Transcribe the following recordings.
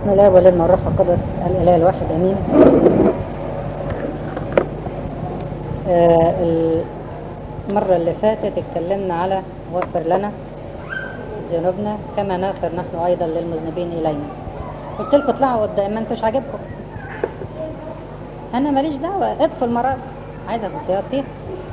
بسم الله والابن والروح القدس الاله الواحد امين آه المرة اللي فاتت اتكلمنا على وفر لنا ذنوبنا كما نغفر نحن ايضا للمذنبين الينا قلت لكم اطلعوا قدام ما انتوش عاجبكم انا ماليش دعوة ادخل مرات عايزة تطيات فيها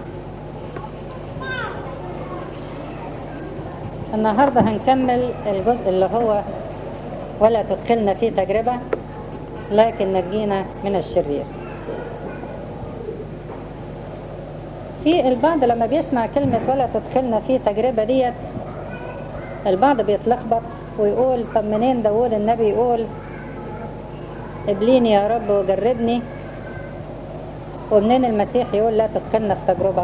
النهاردة هنكمل الجزء اللي هو ولا تدخلنا في تجربة لكن نجينا من الشرير في البعض لما بيسمع كلمة ولا تدخلنا في تجربة ديت البعض بيتلخبط ويقول طب منين داود النبي يقول ابليني يا رب وجربني ومنين المسيح يقول لا تدخلنا في تجربة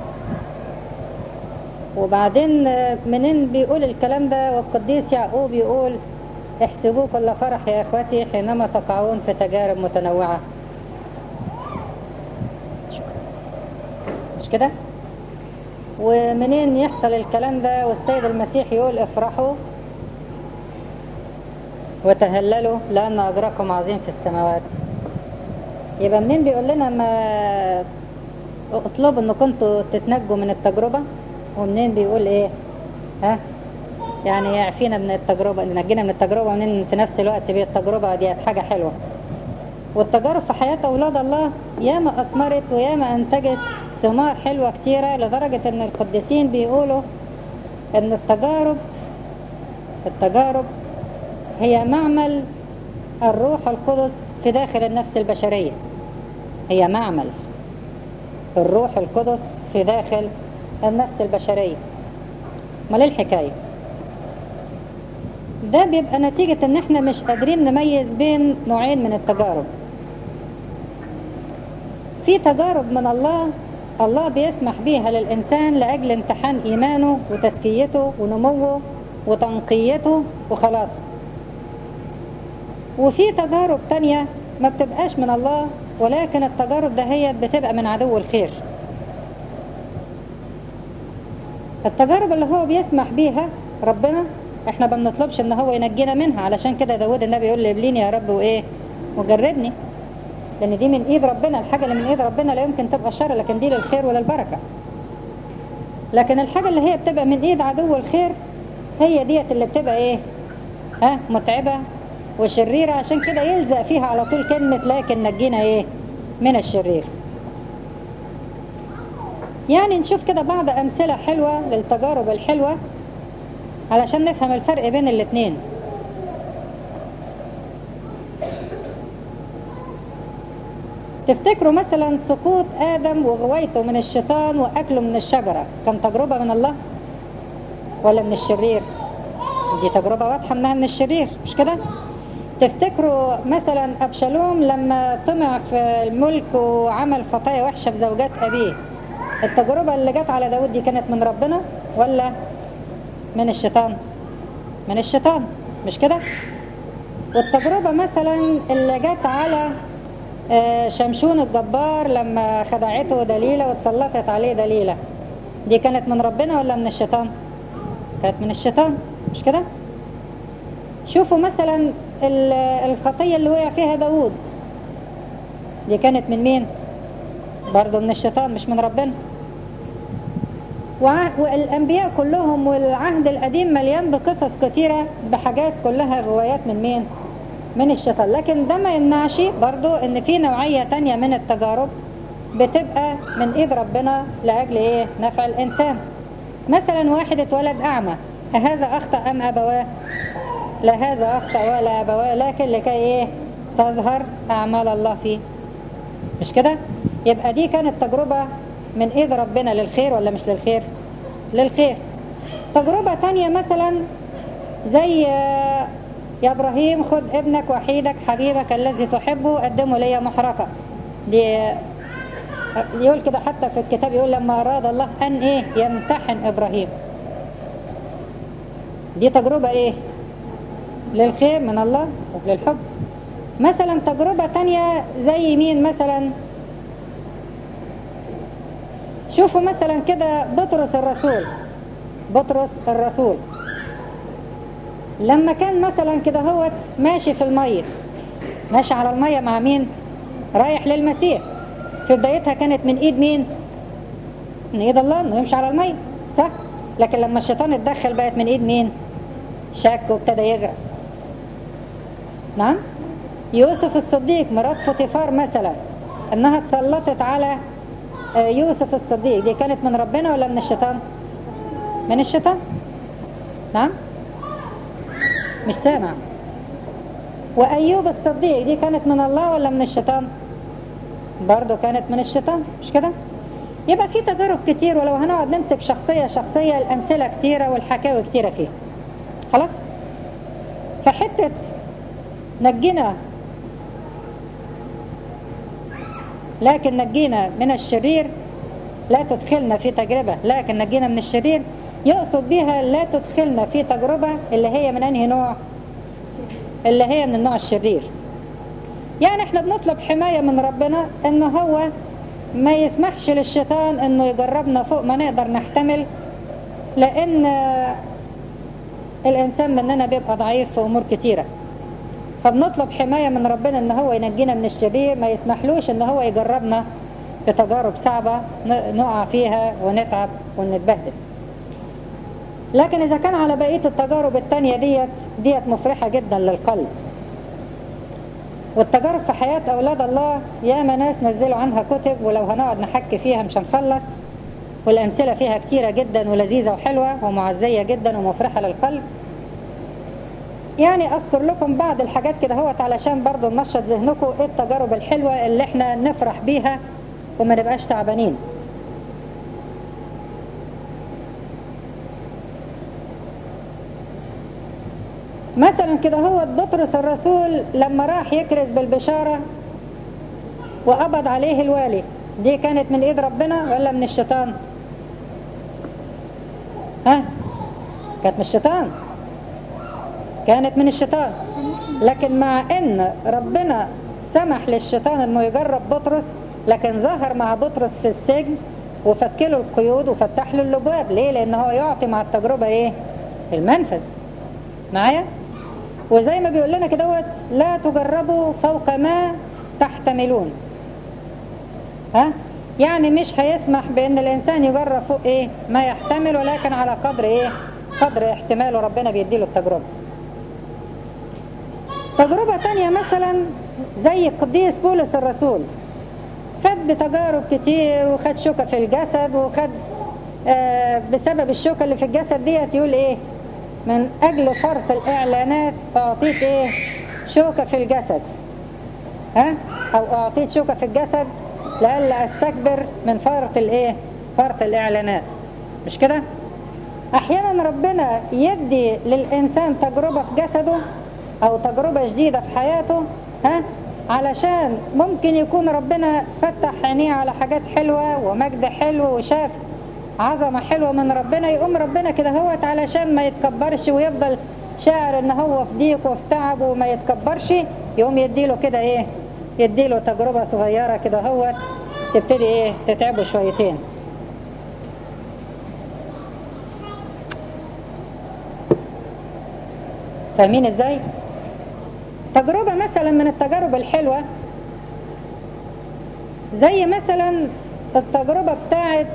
وبعدين منين بيقول الكلام ده والقديس يعقوب يقول احسبوه كل فرح يا اخوتي حينما تقعون في تجارب متنوعة مش كده ومنين يحصل الكلام ده والسيد المسيح يقول افرحوا وتهللوا لأن أجركم عظيم في السماوات يبقى منين بيقول لنا ما اطلبوا ان كنتوا تتنجوا من التجربة ومنين بيقول ايه ها يعني يعفينا من التجربة نجينا من التجربة ومنين في نفس الوقت بالتجربة دي حاجة حلوة والتجارب في حياة أولاد الله ياما أثمرت وياما أنتجت ثمار حلوة كتيرة لدرجة أن القديسين بيقولوا أن التجارب التجارب هي معمل الروح القدس في داخل النفس البشرية هي معمل الروح القدس في داخل النفس البشرية ما ليه الحكاية ده بيبقى نتيجة ان احنا مش قادرين نميز بين نوعين من التجارب في تجارب من الله الله بيسمح بيها للإنسان لأجل امتحان إيمانه وتزكيته ونموه وتنقيته وخلاصه وفي تجارب تانية ما بتبقاش من الله ولكن التجارب دهيت بتبقى من عدو الخير التجارب اللي هو بيسمح بيها ربنا احنا ما بنطلبش ان هو ينجينا منها علشان كده داود النبي يقول لابليني يا رب وايه وجربني لان دي من ايد ربنا الحاجة اللي من ايد ربنا لا يمكن تبقى شر لكن دي للخير وللبركة لكن الحاجة اللي هي بتبقى من ايد عدو الخير هي ديت اللي بتبقى ايه ها متعبة وشريرة عشان كده يلزق فيها على طول كلمة لكن نجينا ايه من الشرير يعني نشوف كده بعض امثلة حلوة للتجارب الحلوة علشان نفهم الفرق بين الاتنين تفتكروا مثلا سقوط آدم وغويته من الشيطان وأكله من الشجرة كان تجربة من الله ولا من الشرير دي تجربة واضحة منها من الشرير مش كده تفتكروا مثلا أبشالوم لما طمع في الملك وعمل خطايا وحشة في زوجات أبيه التجربة اللي جت على داود دي كانت من ربنا ولا من الشيطان من الشيطان مش كده والتجربة مثلا اللي جت على شمشون الجبار لما خدعته دليلة واتسلطت عليه دليلة دي كانت من ربنا ولا من الشيطان كانت من الشيطان مش كده شوفوا مثلا الخطية اللي وقع فيها داود دي كانت من مين برضو من الشيطان مش من ربنا والأنبياء كلهم والعهد القديم مليان بقصص كتيرة بحاجات كلها روايات من مين من الشيطان لكن ده ما يمنعش برضو ان في نوعية تانية من التجارب بتبقى من ايد ربنا لأجل ايه نفع الانسان مثلا واحد اتولد اعمى هذا اخطأ ام ابواه لا هذا اخطأ ولا ابواه لكن لكي ايه تظهر اعمال الله فيه مش كده يبقى دي كانت تجربة من ايد ربنا للخير ولا مش للخير للخير تجربة تانية مثلا زي يا إبراهيم خذ ابنك وحيدك حبيبك الذي تحبه قدمه لي محرقة دي يقول كده حتى في الكتاب يقول لما أراد الله أن إيه يمتحن إبراهيم دي تجربة إيه للخير من الله وللحب مثلا تجربة تانية زي مين مثلا شوفوا مثلا كده بطرس الرسول بطرس الرسول لما كان مثلا كده هو ماشي في المية ماشي على المية مع مين رايح للمسيح في بدايتها كانت من ايد مين من ايد الله انه يمشي على المية صح لكن لما الشيطان اتدخل بقت من ايد مين شك وابتدى يغرق نعم يوسف الصديق مرات فوتيفار مثلا انها اتسلطت على يوسف الصديق دي كانت من ربنا ولا من الشيطان من الشيطان نعم مش سامع وأيوب الصديق دي كانت من الله ولا من الشيطان برضو كانت من الشيطان مش كده يبقى في تجارب كتير ولو هنقعد نمسك شخصية شخصية الأمثلة كتيرة والحكاوي كتيرة فيها خلاص فحتة نجينا لكن نجينا من الشرير لا تدخلنا في تجربة لكن نجينا من الشرير يقصد بها لا تدخلنا في تجربة اللي هي من أنهي نوع اللي هي من النوع الشرير يعني احنا بنطلب حماية من ربنا ان هو ما يسمحش للشيطان انه يجربنا فوق ما نقدر نحتمل لان الانسان مننا بيبقى ضعيف في امور كتيرة فبنطلب حماية من ربنا ان هو ينجينا من الشرير ما يسمحلوش ان هو يجربنا بتجارب صعبة نقع فيها ونتعب ونتبهدل لكن إذا كان على بقية التجارب التانية ديت ديت مفرحة جدا للقلب والتجارب في حياة أولاد الله ياما ناس نزلوا عنها كتب ولو هنقعد نحكي فيها مش هنخلص والأمثلة فيها كتيرة جدا ولذيذة وحلوة ومعزية جدا ومفرحة للقلب يعني أذكر لكم بعض الحاجات كده هوت علشان برضو ننشط ذهنكم إيه التجارب الحلوة اللي احنا نفرح بيها وما نبقاش تعبانين مثلا كده هو بطرس الرسول لما راح يكرز بالبشارة وقبض عليه الوالي دي كانت من ايد ربنا ولا من الشيطان ها كانت من الشيطان كانت من الشيطان لكن مع ان ربنا سمح للشيطان انه يجرب بطرس لكن ظهر مع بطرس في السجن وفكله القيود وفتح له الابواب ليه لان هو يعطي مع التجربة ايه المنفذ معايا وزي ما بيقول لنا كدهوت لا تجربوا فوق ما تحتملون ها يعني مش هيسمح بان الانسان يجرب فوق ايه ما يحتمل ولكن على قدر ايه قدر احتماله ربنا بيديله التجربة تجربة تانية مثلا زي القديس بولس الرسول خد بتجارب كتير وخد شوكة في الجسد وخد آه بسبب الشوكة اللي في الجسد ديت يقول ايه من أجل فرط الإعلانات أعطيت إيه شوكة في الجسد ها أو أعطيت شوكة في الجسد لألا أستكبر من فرط الإيه فرط الإعلانات مش كده أحيانا ربنا يدي للإنسان تجربة في جسده أو تجربة جديدة في حياته ها علشان ممكن يكون ربنا فتح عينيه على حاجات حلوة ومجد حلو وشاف عظمة حلوة من ربنا يقوم ربنا كده هوت علشان ما يتكبرش ويفضل شاعر ان هو في ضيق وفي تعب وما يتكبرش يقوم يديله كده ايه يديله تجربة صغيرة كده هوت تبتدي ايه تتعبه شويتين فاهمين ازاي تجربة مثلا من التجارب الحلوة زي مثلا التجربة بتاعت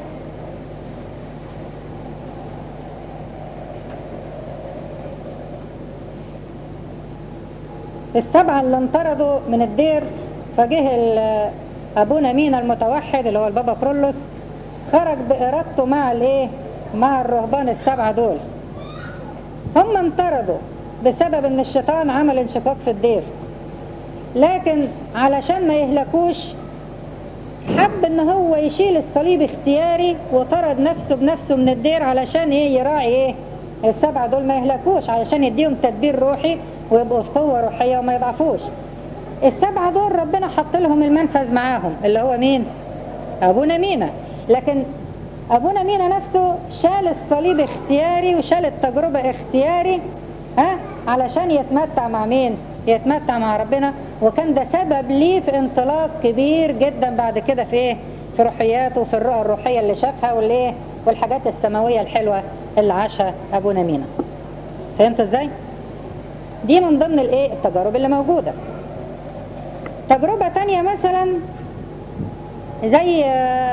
السبعة اللي انطردوا من الدير فجه أبونا مينا المتوحد اللي هو البابا كرولوس خرج بإرادته مع الايه مع الرهبان السبعة دول هم انطردوا بسبب ان الشيطان عمل انشقاق في الدير لكن علشان ما يهلكوش حب ان هو يشيل الصليب اختياري وطرد نفسه بنفسه من الدير علشان ايه يراعي ايه السبعة دول ما يهلكوش علشان يديهم تدبير روحي ويبقوا في قوة روحية وما يضعفوش السبعة دول ربنا حط لهم المنفذ معاهم اللي هو مين أبونا مينا لكن أبونا مينا نفسه شال الصليب اختياري وشال التجربة اختياري ها علشان يتمتع مع مين يتمتع مع ربنا وكان ده سبب ليه في انطلاق كبير جدا بعد كده في ايه في روحياته وفي الرؤى الروحية اللي شافها والايه والحاجات السماوية الحلوة اللي عاشها أبونا مينا فهمتوا ازاي دي من ضمن الايه التجارب اللي موجودة تجربة تانية مثلا زي آه،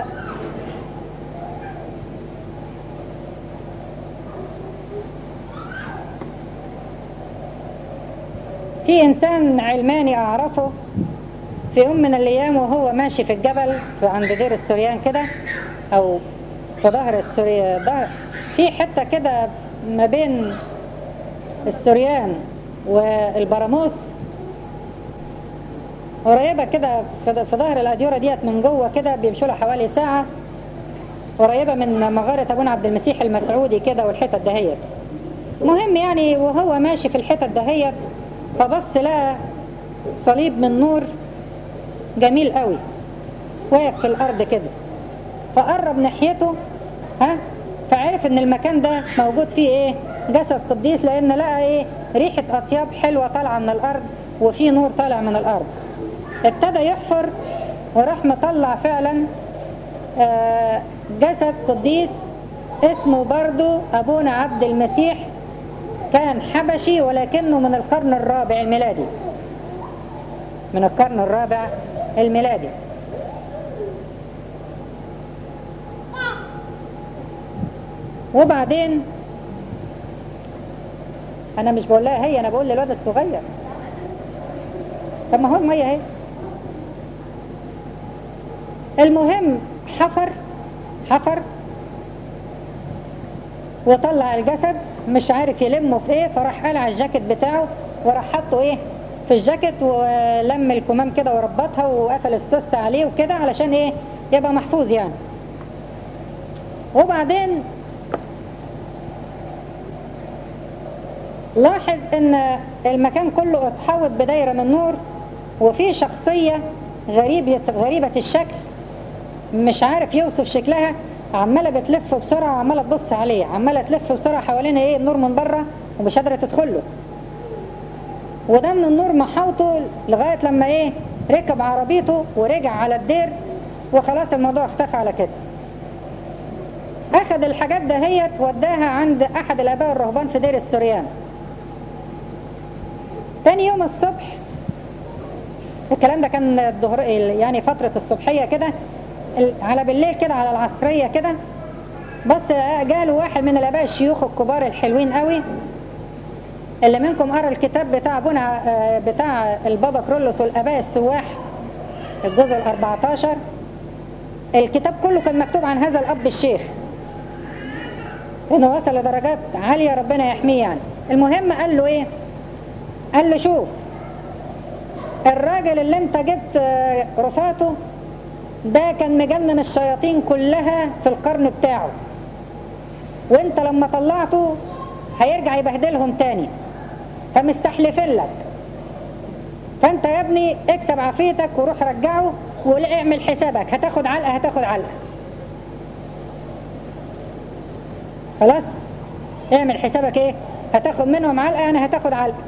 في إنسان علماني أعرفه في يوم من الأيام وهو ماشي في الجبل في عند دير السريان كده أو في ظهر السريان ظهر في حتة كده ما بين السريان والبراموس قريبة كده في في ظهر الأديرة ديت من جوه كده بيمشوا لها حوالي ساعة قريبة من مغارة أبونا عبد المسيح المسعودي كده والحتت دهيت مهم يعني وهو ماشي في الحتت دهيت فبص لقى صليب من نور جميل قوي واقف في الأرض كده فقرب ناحيته ها فعرف ان المكان ده موجود فيه ايه جسد قديس لان لقى ايه ريحة اطياب حلوة طالعة من الارض وفي نور طالع من الارض ابتدى يحفر وراح مطلع فعلا آه، جسد قديس اسمه برضو ابونا عبد المسيح كان حبشي ولكنه من القرن الرابع الميلادي من القرن الرابع الميلادي وبعدين انا مش بقول لها هي انا بقول للواد الصغير طب ما هو الميه اهي المهم حفر حفر وطلع الجسد مش عارف يلمه في ايه فراح قلع الجاكيت بتاعه وراح حطه ايه في الجاكيت ولم الكمام كده وربطها وقفل السوست عليه وكده علشان ايه يبقى محفوظ يعني وبعدين لاحظ ان المكان كله اتحوط بدايرة من نور وفي شخصية غريبة, غريبة الشكل مش عارف يوصف شكلها عمالة بتلف بسرعة وعمالة تبص عليه عمالة تلف بسرعة حوالين ايه النور من بره ومش قادرة تدخله وده من النور محاوطه لغاية لما ايه ركب عربيته ورجع على الدير وخلاص الموضوع اختفى على كده اخذ الحاجات دهيت وداها عند احد الاباء الرهبان في دير السريان تاني يوم الصبح الكلام ده كان الظهر يعني فترة الصبحية كده على بالليل كده على العصرية كده بس جاله واحد من الآباء الشيوخ الكبار الحلوين قوي اللي منكم قرأ الكتاب بتاع بنا بتاع البابا كرولوس والآباء السواح الجزء ال14 الكتاب كله كان مكتوب عن هذا الأب الشيخ انه وصل لدرجات عالية ربنا يحميه يعني المهم قال له ايه قال له شوف الراجل اللي انت جبت رفاته ده كان مجنن الشياطين كلها في القرن بتاعه وانت لما طلعته هيرجع يبهدلهم تاني فمستحلفين لك فانت يا ابني اكسب عافيتك وروح رجعه واعمل حسابك هتاخد علقة هتاخد علقة خلاص اعمل حسابك ايه هتاخد منهم علقة انا هتاخد علقة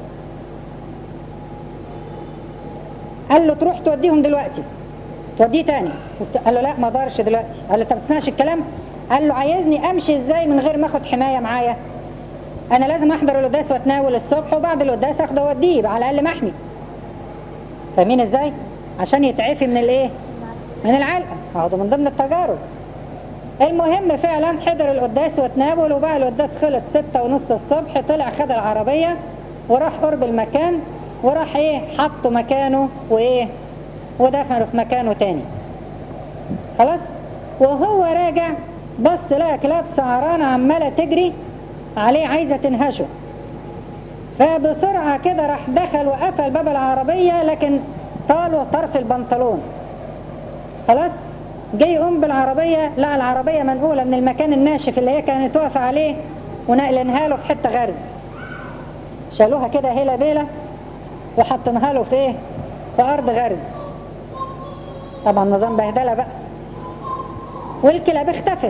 قال له تروح توديهم دلوقتي توديه تاني قال له لا ما اقدرش دلوقتي قال له انت ما بتسمعش الكلام قال له عايزني امشي ازاي من غير ما اخد حمايه معايا انا لازم احضر القداس واتناول الصبح وبعد القداس اخده اوديه يبقى على الاقل محمي فاهمين ازاي عشان يتعفي من الايه من العلقه اهو من ضمن التجارب المهم فعلا حضر القداس واتناول وبقى القداس خلص ستة ونص الصبح طلع خد العربية وراح قرب المكان وراح ايه حطه مكانه وايه ودفنه في مكانه تاني خلاص وهو راجع بص لقى كلاب سعرانة عمالة تجري عليه عايزة تنهشه فبسرعة كده راح دخل وقفل باب العربية لكن طاله طرف البنطلون خلاص جه يقوم بالعربية لقى العربية منقولة من المكان الناشف اللي هي كانت واقفة عليه ونقلنها له في حتة غرز شالوها كده هيلا بيلا وحطناها له في ايه في ارض غرز طبعا نظام بهدله بقى والكلاب اختفت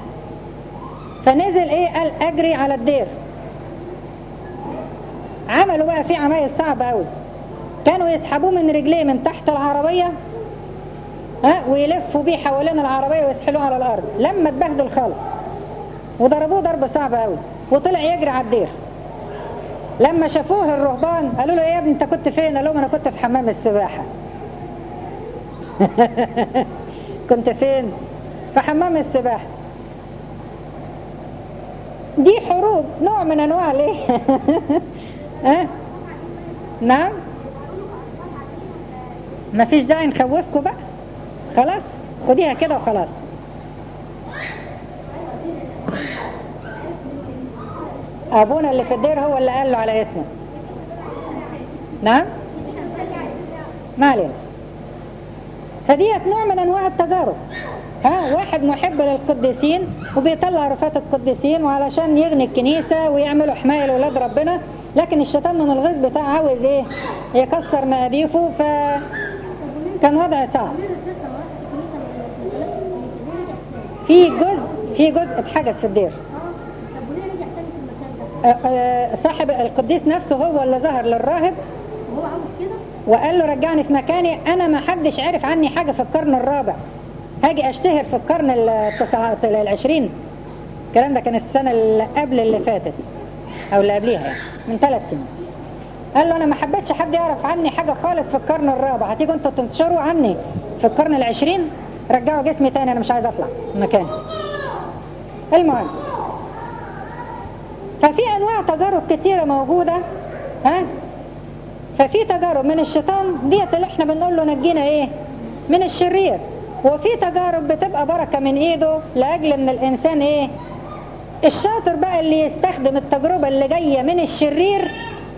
فنزل ايه قال اجري على الدير عملوا بقى فيه عمايل صعبة قوي كانوا يسحبوه من رجليه من تحت العربية ها ويلفوا بيه حوالين العربية ويسحلوه على الارض لما اتبهدل خالص وضربوه ضرب صعب قوي وطلع يجري على الدير لما شافوه الرهبان قالوا له ايه يا ابني انت كنت فين قال لهم انا كنت في حمام السباحة كنت فين في حمام السباحة دي حروب نوع من انواع الايه ها نعم مفيش داعي نخوفكم بقى خلاص خديها كده وخلاص ابونا اللي في الدير هو اللي قال له على اسمه نعم ما علينا فديت نوع من انواع التجارب ها واحد محب للقديسين وبيطلع رفات القديسين وعلشان يغني الكنيسة ويعملوا حماية لأولاد ربنا لكن الشيطان من الغيظ بتاعه عاوز ايه يكسر مقاديفه فكان وضع صعب في جزء في جزء اتحجز في الدير صاحب القديس نفسه هو اللي ظهر للراهب هو عاوز كده وقال له رجعني في مكاني انا ما حدش عارف عني حاجة في القرن الرابع هاجي اشتهر في القرن التسعة العشرين الكلام ده كان السنة اللي قبل اللي فاتت او اللي قبليها يعني من ثلاث سنين قال له انا ما حبيتش حد يعرف عني حاجة خالص في القرن الرابع هتيجوا انتوا تنتشروا عني في القرن العشرين رجعوا جسمي تاني انا مش عايز اطلع مكاني المهم ففي انواع تجارب كتيرة موجودة ها ففي تجارب من الشيطان ديت اللي احنا بنقول له نجينا ايه من الشرير وفي تجارب بتبقى بركة من ايده لاجل ان الانسان ايه الشاطر بقى اللي يستخدم التجربة اللي جاية من الشرير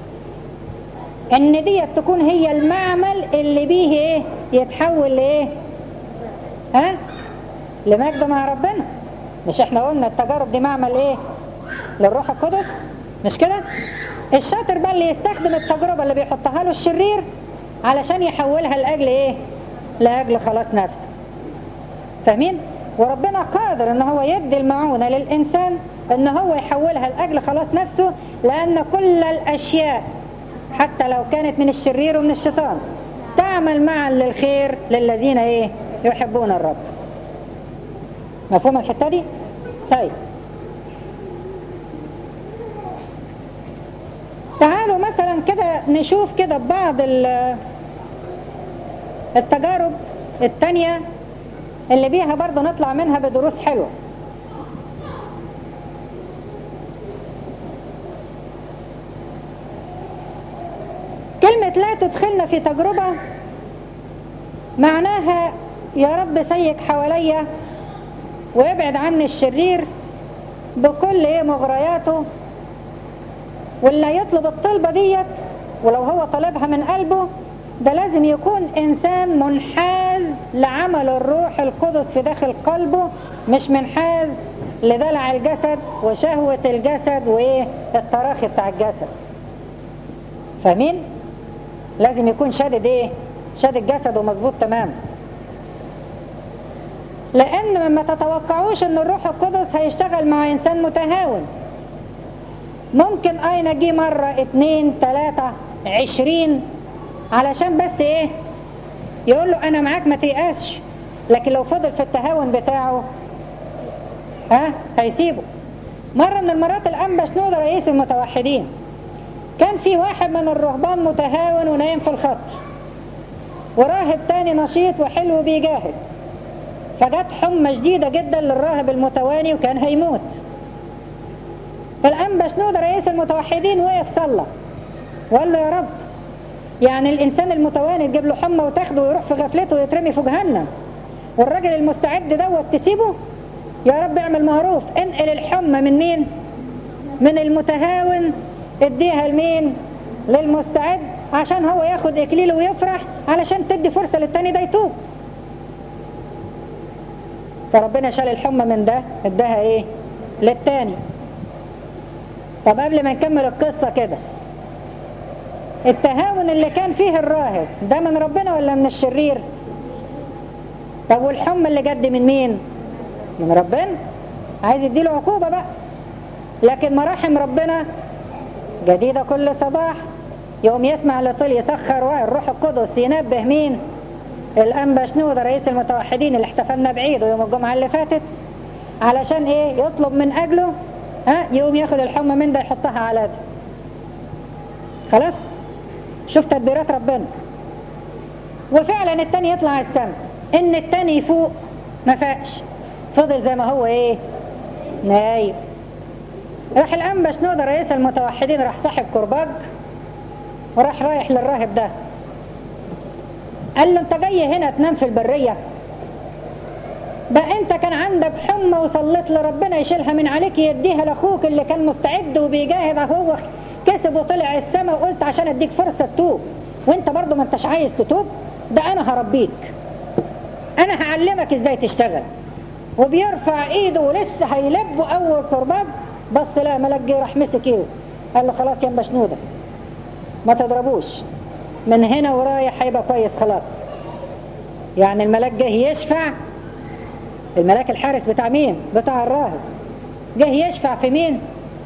ان ديت تكون هي المعمل اللي بيه ايه يتحول لايه ها لمجد مع ربنا مش احنا قلنا التجارب دي معمل ايه للروح القدس مش كده الشاطر بقى اللي يستخدم التجربة اللي بيحطها له الشرير علشان يحولها لأجل ايه لأجل خلاص نفسه فاهمين وربنا قادر ان هو يدي المعونة للإنسان ان هو يحولها لأجل خلاص نفسه لأن كل الأشياء حتى لو كانت من الشرير ومن الشيطان تعمل معا للخير للذين ايه يحبون الرب مفهوم الحتة دي طيب تعالوا مثلا كده نشوف كده بعض التجارب التانية اللي بيها برضو نطلع منها بدروس حلوة كلمة لا تدخلنا في تجربة معناها يا رب سيك حواليا ويبعد عني الشرير بكل ايه مغرياته واللي يطلب الطلبة ديت ولو هو طلبها من قلبه ده لازم يكون إنسان منحاز لعمل الروح القدس في داخل قلبه مش منحاز لدلع الجسد وشهوة الجسد وإيه التراخي بتاع الجسد فاهمين؟ لازم يكون شادد إيه؟ شادد جسده مظبوط تمام لأن ما تتوقعوش إن الروح القدس هيشتغل مع إنسان متهاون ممكن اين جه مرة اتنين تلاتة عشرين علشان بس ايه يقول له انا معاك ما تيأسش لكن لو فضل في التهاون بتاعه ها هيسيبه مرة من المرات الأنبا شنودة رئيس المتوحدين كان في واحد من الرهبان متهاون ونايم في الخط وراهب تاني نشيط وحلو بيجاهد فجت حمى شديدة جدا للراهب المتواني وكان هيموت فالأنبا شنودة رئيس المتوحدين وقف صلى وقال له يا رب يعني الإنسان المتواني تجيب له حمى وتاخده ويروح في غفلته ويترمي في جهنم والراجل المستعد دوت تسيبه يا رب اعمل معروف انقل الحمى من مين من المتهاون اديها لمين للمستعد عشان هو ياخد اكليله ويفرح علشان تدي فرصة للتاني ده يتوب فربنا شال الحمى من ده اداها ايه للتاني طب قبل ما نكمل القصة كده التهاون اللي كان فيه الراهب ده من ربنا ولا من الشرير طب والحمى اللي جد من مين من ربنا عايز يديله عقوبة بقى لكن مراحم ربنا جديدة كل صباح يوم يسمع لطول يسخر الروح القدس ينبه مين الأنبا شنودة رئيس المتوحدين اللي احتفلنا بعيده يوم الجمعة اللي فاتت علشان ايه يطلب من أجله ها يقوم ياخد الحمى من ده يحطها على ده خلاص شوف تدبيرات ربنا وفعلا التاني يطلع على السماء ان التاني يفوق ما فاقش فضل زي ما هو ايه نايم راح الانبا شنودة رئيس المتوحدين راح صاحب كرباج وراح رايح للراهب ده قال له انت جاي هنا تنام في البرية بقى انت كان عندك حمى وصليت لربنا يشيلها من عليك يديها لاخوك اللي كان مستعد وبيجاهد اهو كسب وطلع السما وقلت عشان اديك فرصة تتوب وانت برضو ما انتش عايز تتوب ده انا هربيك انا هعلمك ازاي تشتغل وبيرفع ايده ولسه هيلب اول كرباج بس لا ملك جه راح مسك ايده قال له خلاص يا بشنوده ما تضربوش من هنا ورايح هيبقى كويس خلاص يعني الملاك جه يشفع الملاك الحارس بتاع مين بتاع الراهب جه يشفع في مين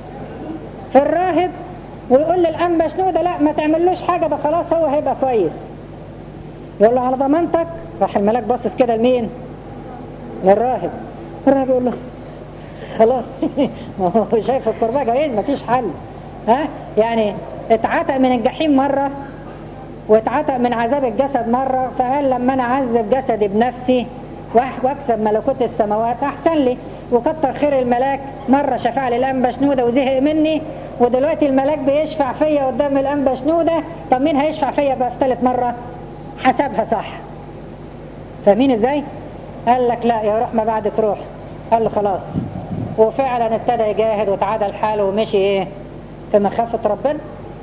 في الراهب ويقول للأنبا شنودة لا ما تعملوش حاجة ده خلاص هو هيبقى كويس يقول له على ضمانتك راح الملاك باصص كده لمين للراهب الراهب يقول له خلاص ما هو شايف الكرباج ايه مفيش حل ها يعني اتعتق من الجحيم مرة واتعتق من عذاب الجسد مرة فقال لما انا اعذب جسدي بنفسي واكسب ملكوت السماوات احسن لي وكتر خير الملاك مرة شفع لي الانبا شنودة وزهق مني ودلوقتي الملاك بيشفع فيا قدام الانبا شنودة طب مين هيشفع فيا بقى في ثالث مرة حسبها صح فاهمين ازاي قال لك لا يا روح ما بعدك روح قال له خلاص وفعلا ابتدى يجاهد وتعادل حاله ومشي ايه في مخافة ربنا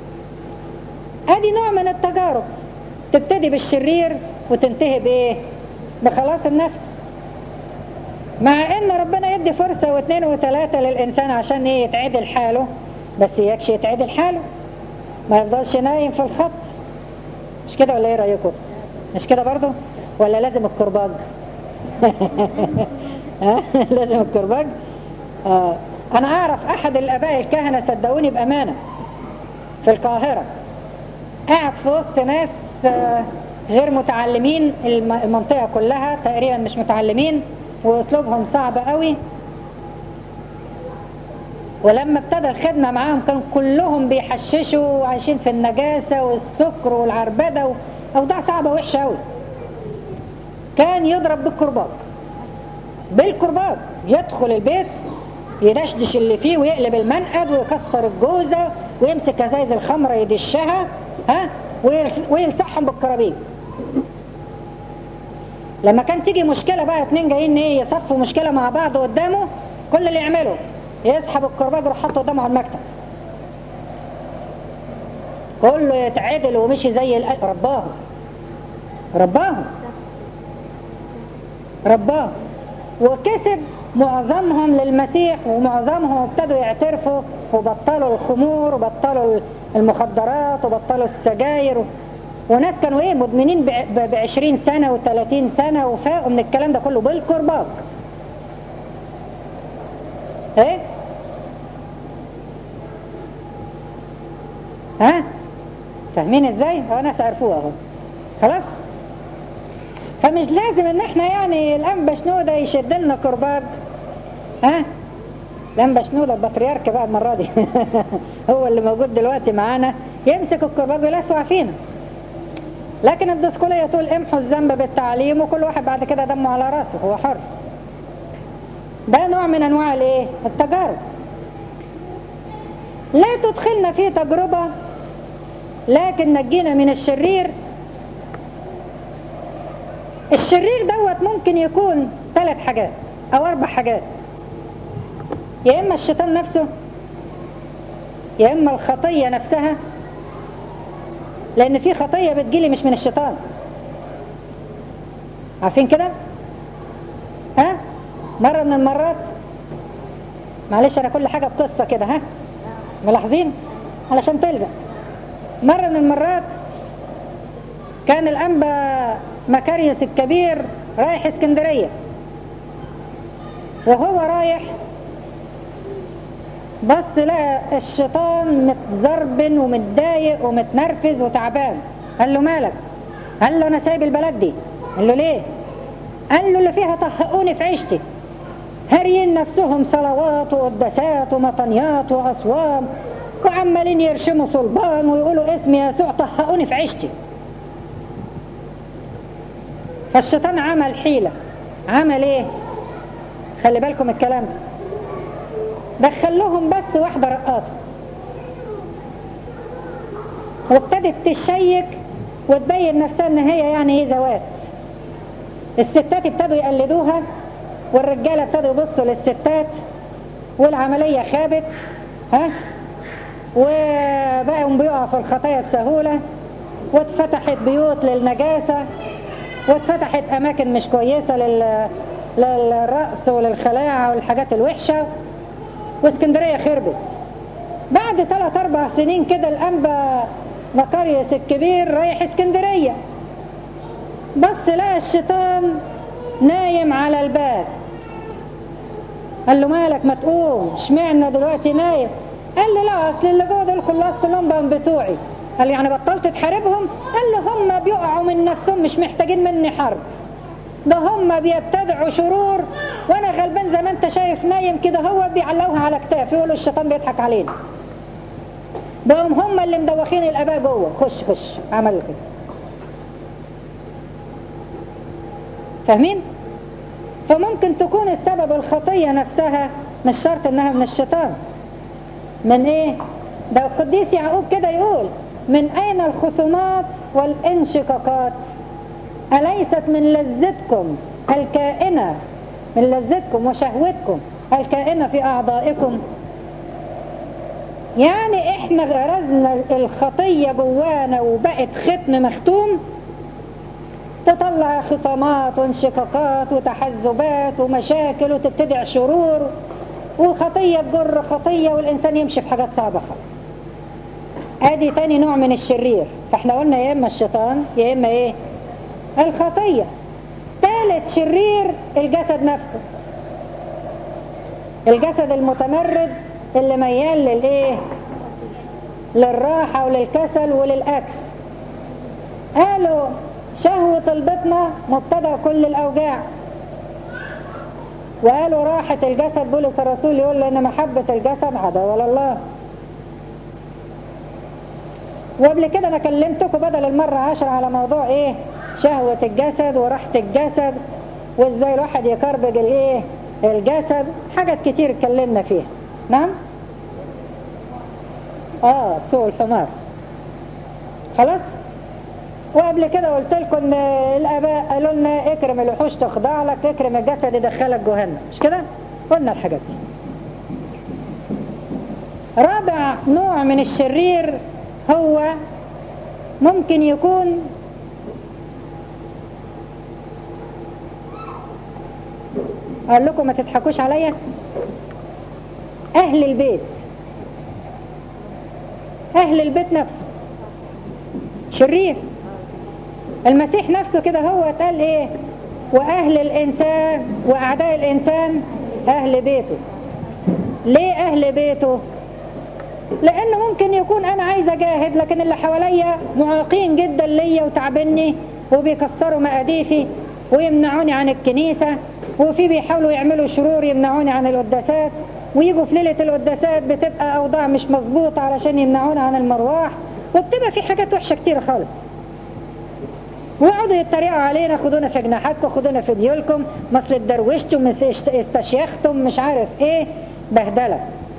ادي نوع من التجارب تبتدي بالشرير وتنتهي بايه بخلاص النفس مع ان ربنا يدي فرصة واثنين وثلاثة للانسان عشان ايه يتعدل حاله بس يكشي يتعدل حاله ما يفضلش نايم في الخط مش كده ولا ايه رأيكم مش كده برضو ولا لازم الكرباج لازم الكرباج آه. انا اعرف احد الاباء الكهنة صدقوني بامانة في القاهرة قاعد في وسط ناس آه غير متعلمين المنطقة كلها تقريبا مش متعلمين واسلوبهم صعب قوي ولما ابتدى الخدمة معاهم كانوا كلهم بيحششوا وعايشين في النجاسة والسكر والعربدة أوضاع صعبة وحشة قوي كان يضرب بالكرباج بالكرباج يدخل البيت يدشدش اللي فيه ويقلب المنقد ويكسر الجوزة ويمسك ازايز الخمرة يدشها ها ويلسحهم بالكرابين لما كان تيجي مشكلة بقى اتنين جايين ايه يصفوا مشكلة مع بعض قدامه كل اللي يعمله يسحب الكرباج يروح حاطه قدامه على المكتب كله يتعدل ومشي زي الأ... رباهم رباهم رباهم وكسب معظمهم للمسيح ومعظمهم ابتدوا يعترفوا وبطلوا الخمور وبطلوا المخدرات وبطلوا السجاير وناس كانوا ايه مدمنين بعشرين سنة وثلاثين سنة وفاقوا من الكلام ده كله بالكرباج ايه ها فاهمين ازاي هو ناس عرفوها اهو خلاص فمش لازم ان احنا يعني الانبا شنودة يشد لنا كرباج ها الانبا شنودة البطريرك بقى المرة دي هو اللي موجود دلوقتي معانا يمسك الكرباج ويلسع فينا لكن الدسكولية تقول امحوا الذنب بالتعليم وكل واحد بعد كده دمه على راسه هو حر ده نوع من انواع الايه التجارب لا تدخلنا في تجربة لكن نجينا من الشرير الشرير دوت ممكن يكون ثلاث حاجات او اربع حاجات يا اما الشيطان نفسه يا اما الخطية نفسها لان في خطية بتجيلي مش من الشيطان عارفين كده ها مرة من المرات معلش انا كل حاجة بقصة كده ها ملاحظين علشان تلزق مرة من المرات كان الأنبا مكاريوس الكبير رايح اسكندرية وهو رايح بس لقى الشيطان متزربن ومتضايق ومتنرفز وتعبان قال له مالك قال له انا سايب البلد دي قال له ليه قال له اللي فيها طهقوني في عيشتي هاريين نفسهم صلوات وقداسات ومطنيات وأصوام وعمالين يرشموا صلبان ويقولوا اسم يسوع طهقوني في عيشتي فالشيطان عمل حيلة عمل ايه خلي بالكم الكلام ده دخل لهم بس واحدة رقاصة وابتدت تشيك وتبين نفسها ان هي يعني ايه زوات الستات ابتدوا يقلدوها والرجاله ابتدوا يبصوا للستات والعمليه خابت ها وبقوا بيقعوا في الخطايا بسهوله واتفتحت بيوت للنجاسه واتفتحت اماكن مش كويسه لل للرقص وللخلاعه والحاجات الوحشه واسكندريه خربت بعد ثلاث اربع سنين كده الانبا مقريس الكبير رايح اسكندريه بص لقى الشيطان نايم على الباب قال له مالك ما تقوم اشمعنا دلوقتي نايم قال له لا اصل اللي جوه دول خلاص كلهم بقوا بتوعي قال لي يعني بطلت تحاربهم قال له هم بيقعوا من نفسهم مش محتاجين مني حرب ده هم بيبتدعوا شرور وانا غلبان زي ما انت شايف نايم كده هو بيعلقوها على كتافي يقولوا الشيطان بيضحك علينا بقوا هم اللي مدوخين الاباء جوه خش خش عملوا كده فاهمين فممكن تكون السبب الخطية نفسها مش شرط انها من الشيطان من ايه ده القديس يعقوب كده يقول من اين الخصومات والانشقاقات أليست من لذتكم الكائنة من لذتكم وشهوتكم الكائنة في أعضائكم يعني احنا غرزنا الخطية جوانا وبقت ختم مختوم تطلع خصامات وانشقاقات وتحزبات ومشاكل وتبتدع شرور وخطية تجر خطية والإنسان يمشي في حاجات صعبة خالص ادي تاني نوع من الشرير فاحنا قلنا يا اما الشيطان يا اما ايه الخطية ثالث شرير الجسد نفسه الجسد المتمرد اللي ميال للايه للراحة وللكسل وللأكل قالوا شهوة البطنة مبتدأ كل الأوجاع وقالوا راحة الجسد بولس الرسول يقول لأن محبة الجسد عداوة لله وقبل كده أنا كلمتكم بدل المرة عشر على موضوع إيه شهوة الجسد وراحة الجسد وإزاي الواحد يكربج الإيه الجسد حاجات كتير اتكلمنا فيها نعم آه سوء الحمار خلاص وقبل كده قلت لكم ان الاباء قالوا لنا اكرم الوحوش تخضع لك اكرم الجسد يدخلك جهنم مش كده قلنا الحاجات دي رابع نوع من الشرير هو ممكن يكون اقول لكم ما تضحكوش عليا اهل البيت اهل البيت نفسه شرير المسيح نفسه كده هو قال ايه واهل الانسان واعداء الانسان اهل بيته ليه اهل بيته لانه ممكن يكون انا عايز اجاهد لكن اللي حواليا معاقين جدا ليا وتعبني وبيكسروا مقاديفي ويمنعوني عن الكنيسة وفي بيحاولوا يعملوا شرور يمنعوني عن القداسات ويجوا في ليلة القداسات بتبقى أوضاع مش مظبوطة علشان يمنعونا عن المرواح وبتبقى في حاجات وحشة كتير خالص ويقعدوا يتريقوا علينا خدونا في جناحاتكم خدونا في ديولكم مصل اتدروشتم استشيختم مش عارف ايه بهدلة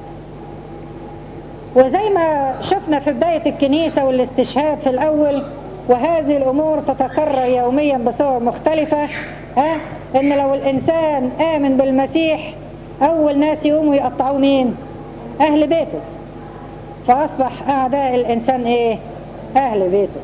وزي ما شفنا في بداية الكنيسة والاستشهاد في الأول وهذه الأمور تتكرر يوميا بصور مختلفة ها إن لو الإنسان آمن بالمسيح أول ناس يقوموا يقطعوا مين أهل بيته فأصبح أعداء الإنسان إيه أهل بيته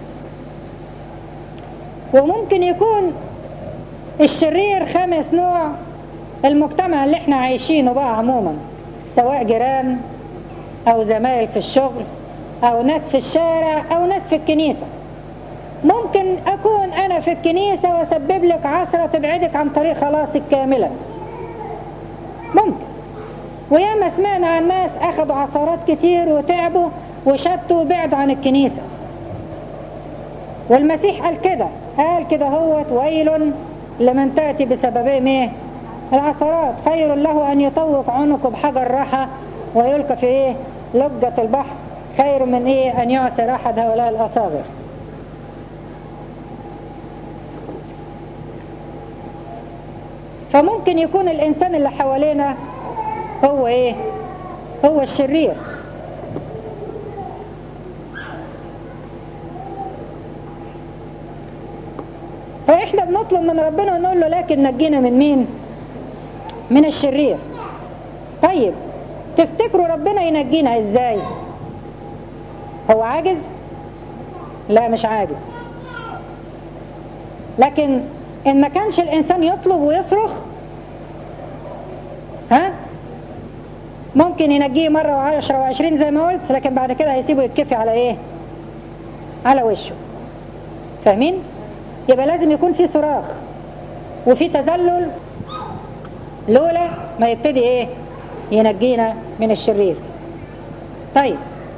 وممكن يكون الشرير خامس نوع المجتمع اللي احنا عايشينه بقى عموما سواء جيران أو زمايل في الشغل أو ناس في الشارع أو ناس في الكنيسة ممكن أكون أنا في الكنيسة وأسبب لك عثرة تبعدك عن طريق خلاصك كاملا ممكن وياما سمعنا عن ناس أخذوا عثرات كتير وتعبوا وشتوا وبعدوا عن الكنيسة والمسيح قال كده قال كده هوت ويل لمن تأتي بسببهم ايه العثرات خير له أن يطوق عنقه بحجر راحة ويلقى في ايه لجة البحر خير من ايه ان يعسر احد هؤلاء الاصاغر فممكن يكون الانسان اللي حوالينا هو ايه هو الشرير فاحنا بنطلب من ربنا ونقول له لكن نجينا من مين من الشرير طيب تفتكروا ربنا ينجينا ازاي هو عاجز لا مش عاجز لكن ان ما كانش الانسان يطلب ويصرخ ها ممكن ينجيه مرة وعشرة وعشرين زي ما قلت لكن بعد كده هيسيبه يتكفي على ايه على وشه فاهمين يبقى لازم يكون في صراخ وفي تذلل لولا ما يبتدي ايه ينجينا من الشرير طيب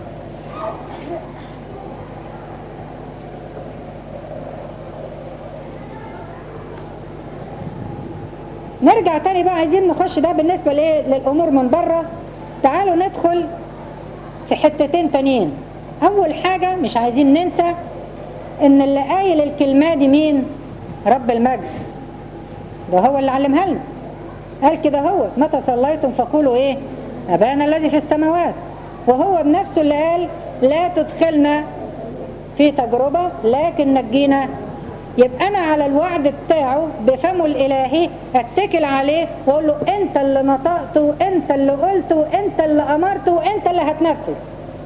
نرجع تاني بقى عايزين نخش ده بالنسبة لإيه للأمور من بره تعالوا ندخل في حتتين تانيين أول حاجة مش عايزين ننسى إن اللي قايل الكلمة دي مين رب المجد ده هو اللي علمها لنا قال كده هو متى صليتم فقولوا إيه أبانا الذي في السماوات وهو بنفسه اللي قال لا تدخلنا في تجربة لكن نجينا يبقى أنا على الوعد بتاعه بفمه الإلهي أتكل عليه وأقول له أنت اللي نطقت وأنت اللي قلت وأنت اللي أمرت وأنت اللي هتنفذ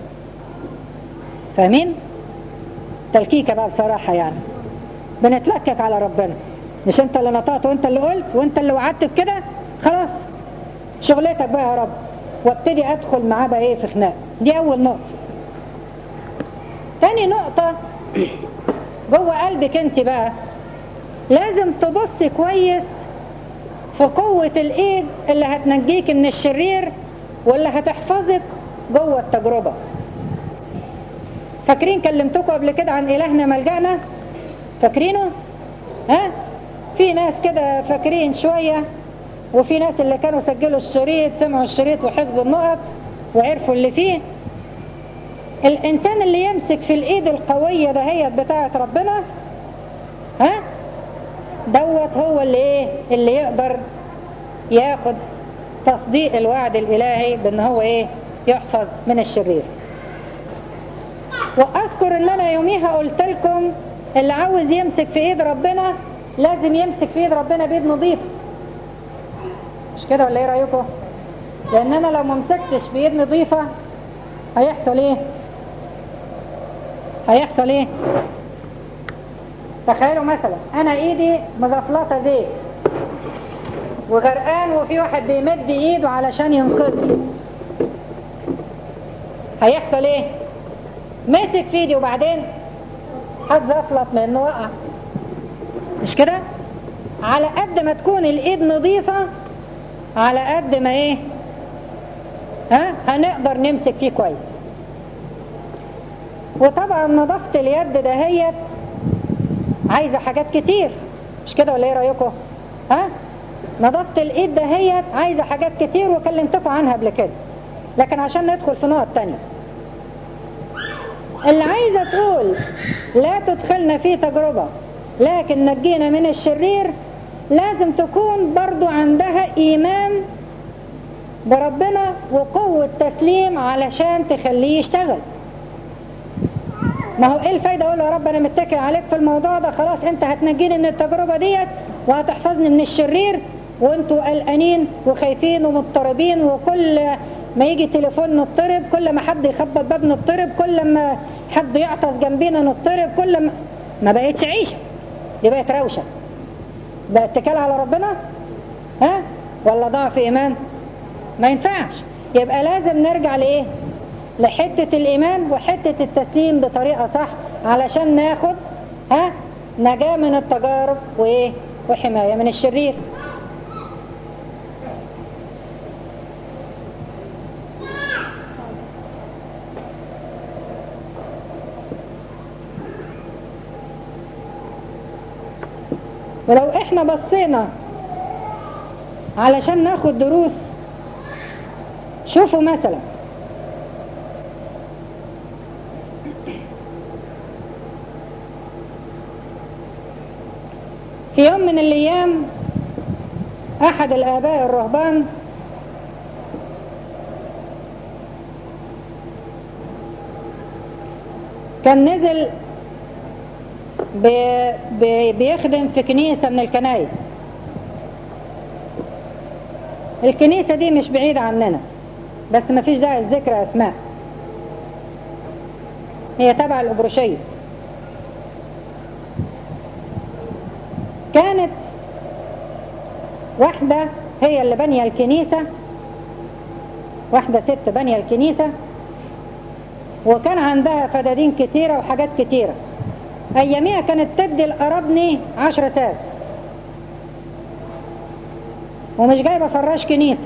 فاهمين؟ تلكيكة بقى بصراحة يعني بنتلكك على ربنا مش أنت اللي نطقت وأنت اللي قلت وأنت اللي وعدت بكده خلاص شغلتك بقى يا رب وابتدي أدخل معاه بقى إيه في خناق دي أول نقطة تاني نقطة جوه قلبك انت بقى لازم تبص كويس في قوة الايد اللي هتنجيك من الشرير واللي هتحفظك جوه التجربة فاكرين كلمتكم قبل كده عن إلهنا ملجأنا فاكرينه ها في ناس كده فاكرين شوية وفي ناس اللي كانوا سجلوا الشريط سمعوا الشريط وحفظوا النقط وعرفوا اللي فيه الإنسان اللي يمسك في الإيد القوية دهيت بتاعة ربنا ها دوت هو اللي إيه اللي يقدر ياخد تصديق الوعد الإلهي بأن هو إيه يحفظ من الشرير وأذكر أن أنا يوميها قلت لكم اللي عاوز يمسك في إيد ربنا لازم يمسك في إيد ربنا بإيد نظيفة مش كده ولا إيه رأيكم؟ لأن أنا لو ما مسكتش بإيد نظيفة هيحصل إيه؟ هيحصل ايه تخيلوا مثلا انا ايدي مزفلطه زيت وغرقان وفي واحد بيمد ايده علشان ينقذني هيحصل ايه مسك في ايدي وبعدين هتزفلط منه وقع مش كده على قد ما تكون الايد نظيفه على قد ما ايه ها هنقدر نمسك فيه كويس وطبعا نظافة اليد دهيت عايزة حاجات كتير مش كده ولا ايه رأيكم ها نظافة الايد دهيت عايزة حاجات كتير وكلمتكم عنها قبل كده لكن عشان ندخل في نقط تانية اللي عايزة تقول لا تدخلنا في تجربة لكن نجينا من الشرير لازم تكون برضو عندها إيمان بربنا وقوة تسليم علشان تخليه يشتغل ما هو ايه الفايدة اقول يا رب انا متكل عليك في الموضوع ده خلاص انت هتنجيني من التجربة ديت وهتحفظني من الشرير وانتوا قلقانين وخايفين ومضطربين وكل ما يجي تليفون نضطرب كل ما حد يخبط باب نضطرب كل ما حد يعطس جنبينا نضطرب كل ما ما بقتش عيشة دي بقت روشة بقى اتكال على ربنا ها ولا ضعف ايمان ما ينفعش يبقى لازم نرجع لايه لحتة الإيمان وحتة التسليم بطريقة صح علشان ناخد ها نجاة من التجارب وإيه وحماية من الشرير ولو احنا بصينا علشان ناخد دروس شوفوا مثلا في يوم من الأيام أحد الآباء الرهبان كان نزل بي بي بيخدم في كنيسة من الكنايس الكنيسة دي مش بعيدة عننا بس ما فيش داعي ذكر أسماء هي تبع الأبروشية كانت واحدة هي اللي بنية الكنيسة واحدة ست بنية الكنيسة وكان عندها فدادين كتيرة وحاجات كتيرة أياميها كانت تدي القرابني عشرة ساعات ومش جايبة فراش كنيسة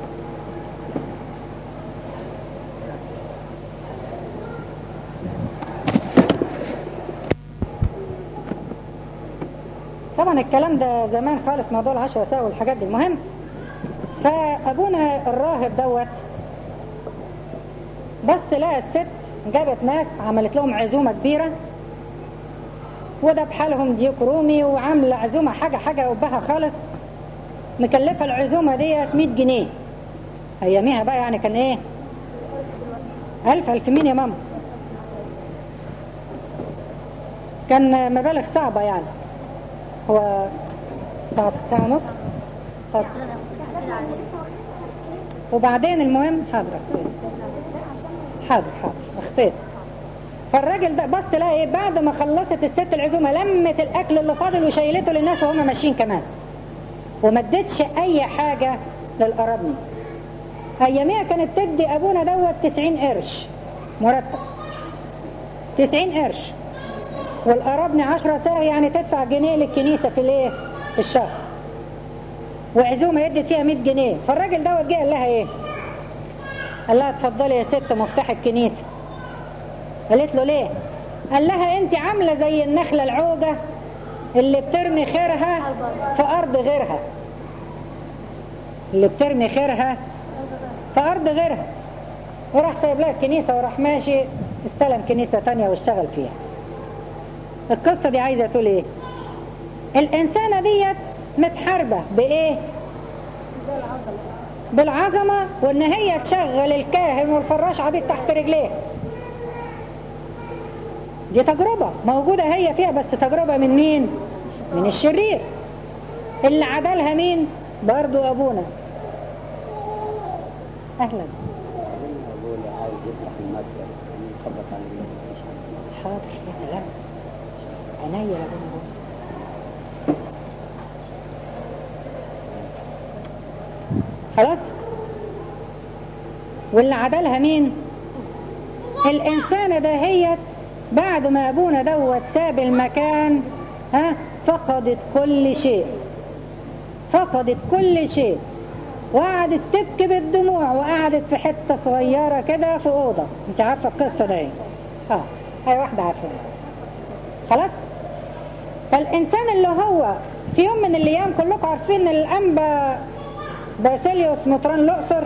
طبعا الكلام ده زمان خالص موضوع العشرة ساعة والحاجات دي المهم فأبونا الراهب دوت بس لقى الست جابت ناس عملت لهم عزومة كبيرة وده بحالهم ديوك رومي وعاملة عزومة حاجة حاجة قبها خالص مكلفة العزومة ديت 100 جنيه أياميها بقى يعني كان إيه ألف ألف مين يا ماما كان مبالغ صعبة يعني هو ساعة ساعة ونص طب وبعدين المهم حاضر أخطيت حاضر حاضر أخطيت فالراجل ده بص لقى ايه بعد ما خلصت الست العزومة لمت الأكل اللي فاضل وشيلته للناس وهم ماشيين كمان وما ادتش أي حاجة للقرابني أياميها كانت تدي أبونا دوت 90 قرش مرتب 90 قرش والقرابني 10 ساعة يعني تدفع جنيه للكنيسة في الايه في الشهر وعزومة يدي فيها 100 جنيه فالراجل دوت جه قال لها ايه قال لها اتفضلي يا ست مفتاح الكنيسة قالت له ليه قال لها انت عاملة زي النخلة العوجة اللي بترمي خيرها في أرض غيرها اللي بترمي خيرها في أرض غيرها وراح سايب لها الكنيسة وراح ماشي استلم كنيسة تانية واشتغل فيها القصة دي عايزة تقول ايه الإنسانة ديت متحاربة بإيه بالعظمة وإن هي تشغل الكاهن والفراش عبيد تحت رجليه دي تجربة موجودة هي فيها بس تجربة من مين من الشرير اللي عدلها مين برضو أبونا أهلا أبونا عايز يفتح المكتب يخبط على حاضر يا سلام عينيا يا أبونا خلاص واللي عدلها مين الإنسانة دهيت بعد ما أبونا دوت ساب المكان ها فقدت كل شيء فقدت كل شيء وقعدت تبكي بالدموع وقعدت في حتة صغيرة كده في أوضة انت عارفة القصة ده ايه اه اي واحدة عارفة خلاص فالإنسان اللي هو في يوم من الأيام كلكم عارفين الأنبا باسيليوس مطران الأقصر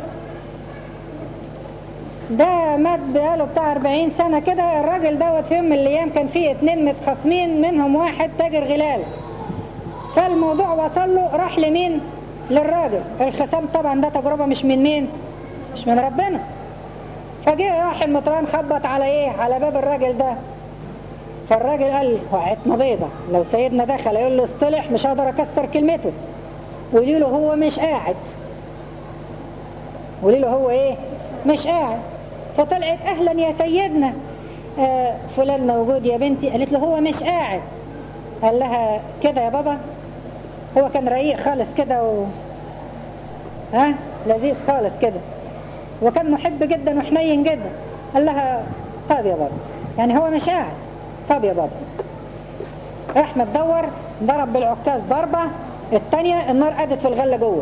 ده مات بقاله بتاع 40 سنة كده الراجل دوت في يوم من الأيام كان فيه اتنين متخاصمين منهم واحد تاجر غلال فالموضوع وصل له راح لمين للراجل الخصام طبعا ده تجربة مش من مين مش من ربنا فجه راح المطران خبط على ايه على باب الراجل ده فالراجل قال وقعتنا بيضة لو سيدنا دخل يقول له اصطلح مش هقدر اكسر كلمته ويقول له هو مش قاعد ويقول له هو ايه مش قاعد فطلعت اهلا يا سيدنا آه فلان موجود يا بنتي قالت له هو مش قاعد قال لها كده يا بابا هو كان رقيق خالص كده و... ها لذيذ خالص كده وكان محب جدا وحنين جدا قال لها طب يا بابا يعني هو مش قاعد طب يا بابا راح متدور ضرب بالعكاز ضربة التانية النار قدت في الغلة جوه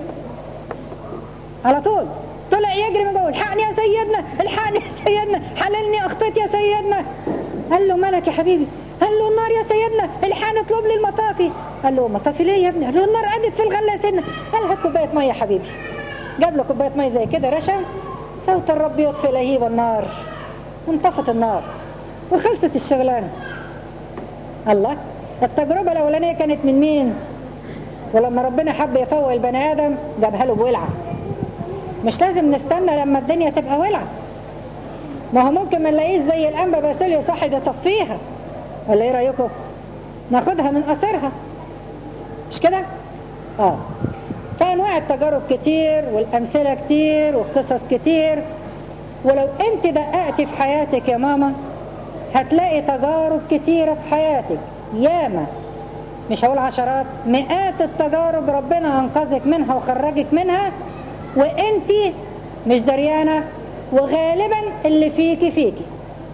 على طول طلع يجري من جوه الحقني يا سيدنا الحقني يا سيدنا حللني اخطيت يا سيدنا قال له مالك يا حبيبي قال له النار يا سيدنا الحقني اطلب لي المطافي قال له مطافي ليه يا ابني قال له النار قدت في الغله يا سيدنا قال هات كوبايه ميه يا حبيبي جاب له كوبايه ميه زي كده رشا صوت الرب يطفئ لهيب النار انطفت النار وخلصت الشغلانه الله التجربة الأولانية كانت من مين ولما ربنا حب يفوق البني آدم جابها له بولعة مش لازم نستنى لما الدنيا تبقى ولعة ما هو ممكن ما نلاقيش زي الأنبا باسيليو صح يطفيها ولا ايه رأيكم ناخدها من أثرها مش كده اه فأنواع التجارب كتير والأمثلة كتير والقصص كتير ولو انت دققت في حياتك يا ماما هتلاقي تجارب كتيرة في حياتك ياما مش هقول عشرات مئات التجارب ربنا أنقذك منها وخرجك منها وانت مش دريانة وغالبا اللي فيكي فيكي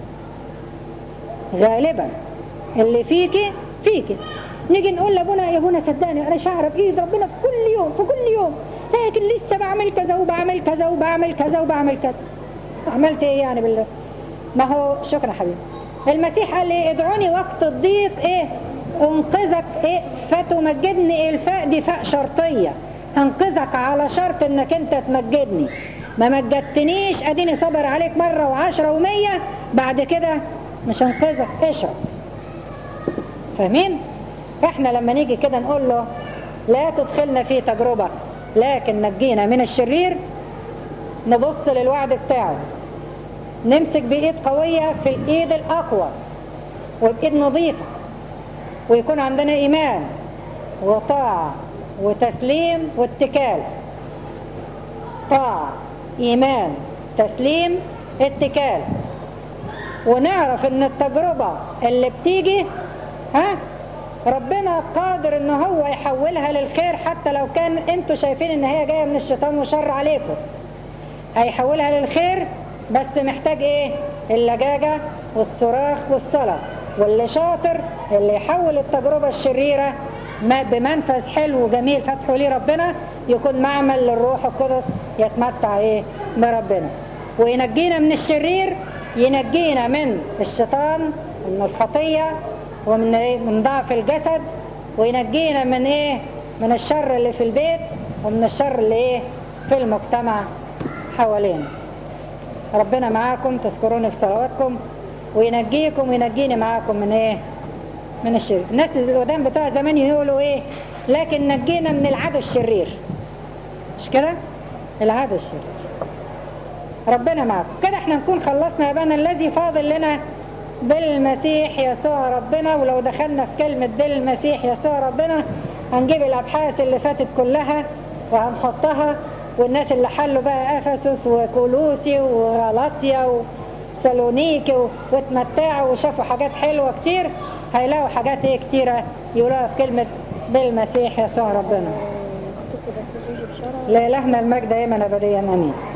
غالبا اللي فيكي فيكي نيجي نقول لابونا يا ابونا صدقني انا شعره بايد ربنا في كل يوم في كل يوم لكن لسه بعمل كذا وبعمل كذا وبعمل كذا وبعمل كذا عملت ايه يعني بالله ما هو شكرا حبيبي المسيح قال ايه ادعوني وقت الضيق ايه انقذك ايه فتمجدني الفاء دي فاء شرطيه انقذك على شرط انك انت تمجدني ما مجدتنيش اديني صبر عليك مره وعشرة ومية بعد كده مش انقذك اشرب فاهمين احنا لما نيجي كده نقول له لا تدخلنا في تجربة لكن نجينا من الشرير نبص للوعد بتاعه نمسك بإيد قوية في الإيد الأقوى وبإيد نظيفة ويكون عندنا إيمان وطاعة وتسليم واتكال طاعة إيمان تسليم اتكال ونعرف ان التجربة اللي بتيجي ها ربنا قادر ان هو يحولها للخير حتى لو كان انتوا شايفين ان هي جاية من الشيطان وشر عليكم هيحولها للخير بس محتاج ايه اللجاجة والصراخ والصلاة واللي شاطر اللي يحول التجربة الشريرة ما بمنفذ حلو وجميل فتحه ليه ربنا يكون معمل للروح القدس يتمتع ايه بربنا وينجينا من الشرير ينجينا من الشيطان من الخطية ومن إيه؟ من ضعف الجسد وينجينا من ايه من الشر اللي في البيت ومن الشر اللي ايه في المجتمع حوالينا ربنا معاكم تذكروني في صلواتكم وينجيكم وينجيني معاكم من ايه من الشرير الناس القدام بتوع زمان يقولوا ايه لكن نجينا من العدو الشرير مش كده العدو الشرير ربنا معكم كده احنا نكون خلصنا يا بنا الذي فاضل لنا بالمسيح يسوع ربنا ولو دخلنا في كلمة بالمسيح يسوع ربنا هنجيب الأبحاث اللي فاتت كلها وهنحطها والناس اللي حلوا بقى أفسس وكولوسي وغلاطيا وسالونيكي واتمتعوا وشافوا حاجات حلوة كتير هيلاقوا حاجات ايه كتيرة يقولوها في كلمة بالمسيح يسوع ربنا لإلهنا المجد دائما أبديا أمين